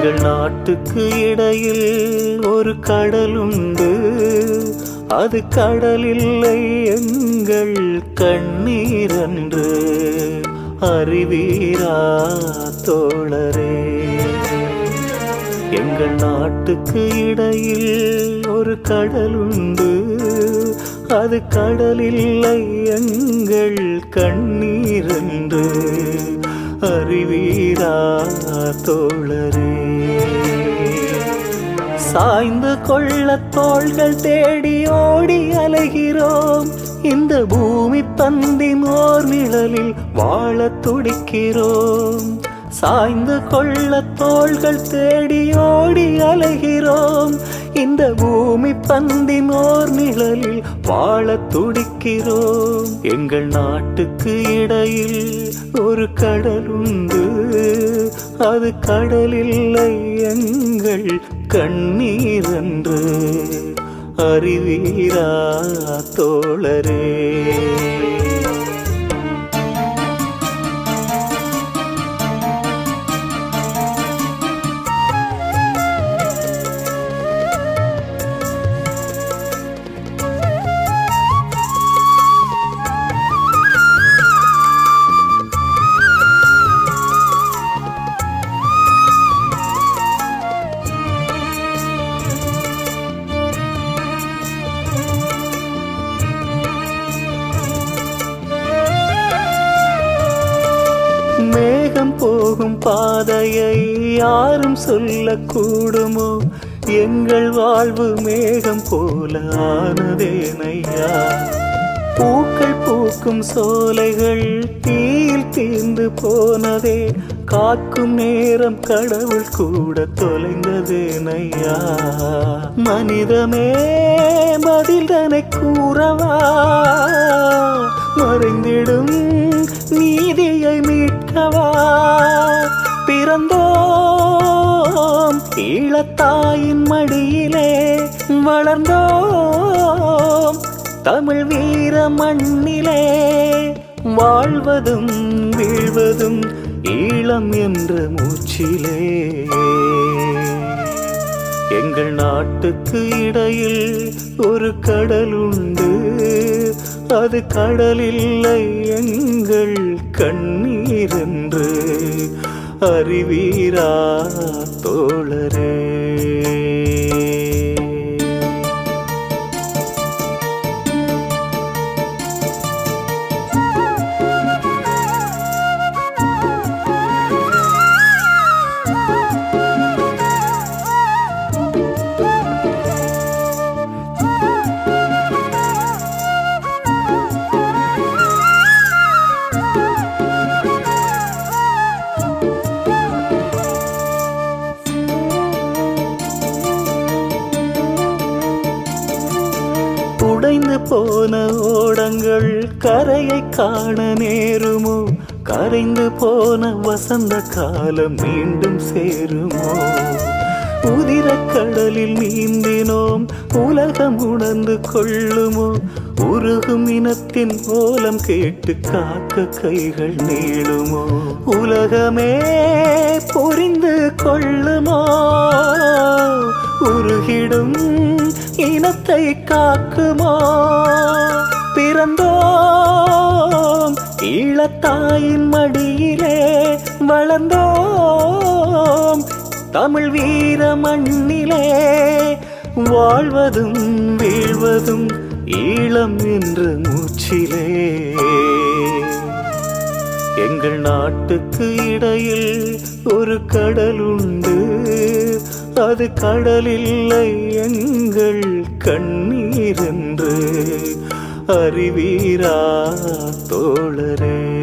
எங்கள் நாட்டுக்கு இடையில் ஒரு கடல் உண்டு அது கடலில்லை எங்கள் கண்ணீர் என்று அறிவீரா தோழரே எங்கள் நாட்டுக்கு இடையில் ஒரு கடல் உண்டு அது கடலில்லை எங்கள் கண்ணீர் என்று அறிவீரா தோழரே சாய்ந்து கொள்ள தோள்கள் தேடி ஓடி அலைகிறோம் இந்த பூமி பந்தின் ஓர் நிழலில் வாழ துடிக்கிறோம் சாய்ந்து கொள்ள தோள்கள் தேடி ஓடி அலைகிறோம் இந்த பூமி பந்தின் ஓர் நிழலில் வாழ துடிக்கிறோம் எங்கள் நாட்டுக்கு இடையில் ஒரு கடல் உண்டு அது கடலில்லை எங்கள் கண்ணீர் என்று அறிவீரா தோழரே மேகம் போகும் பாதையை யாரும் சொல்லக்கூடுமோ எங்கள் வாழ்வு மேகம் போல ஆனதேனையா பூக்கள் பூக்கும் சோலைகள் தீயில் தீர்ந்து போனதே காக்கும் நேரம் கடவுள் கூட தொலைந்ததேனையா மனிதமே பதில் தனை கூறவா மறைந்திடும் நீதியை மீட்கவா பிறந்தோம் ஈழத்தாயின் மடியிலே வளர்ந்தோம் தமிழ் வீர மண்ணிலே வாழ்வதும் வீழ்வதும் ஈழம் என்ற மூச்சிலே எங்கள் நாட்டுக்கு இடையில் ஒரு கடல் உண்டு அது கடலில்லை எங்கள் கண்ணீர் என்று அறிவீரா தோழரே உடைந்து போன ஓடங்கள் கரையை காண நேருமோ கரைந்து போன வசந்த காலம் மீண்டும் சேருமோ உதிரக் கடலில் நீந்தினோம் உலகம் உணர்ந்து கொள்ளுமோ உருகும் இனத்தின் ஓலம் கேட்டு காக்க கைகள் நீளுமோ உலகமே புரிந்து கொள்ளுமோ உருகிடும் இனத்தை காக்குமோ பிறந்தோம் ஈழத்தாயின் மடியிலே வளர்ந்தோம் தமிழ் வீர மண்ணிலே வாழ்வதும் வீழ்வதும் ஈழம் என்ற மூச்சிலே எங்கள் நாட்டுக்கு இடையில் ஒரு கடல் உண்டு அது கடலில்லை எங்கள் கண்ணீர் என்று அறிவீரா தோழரே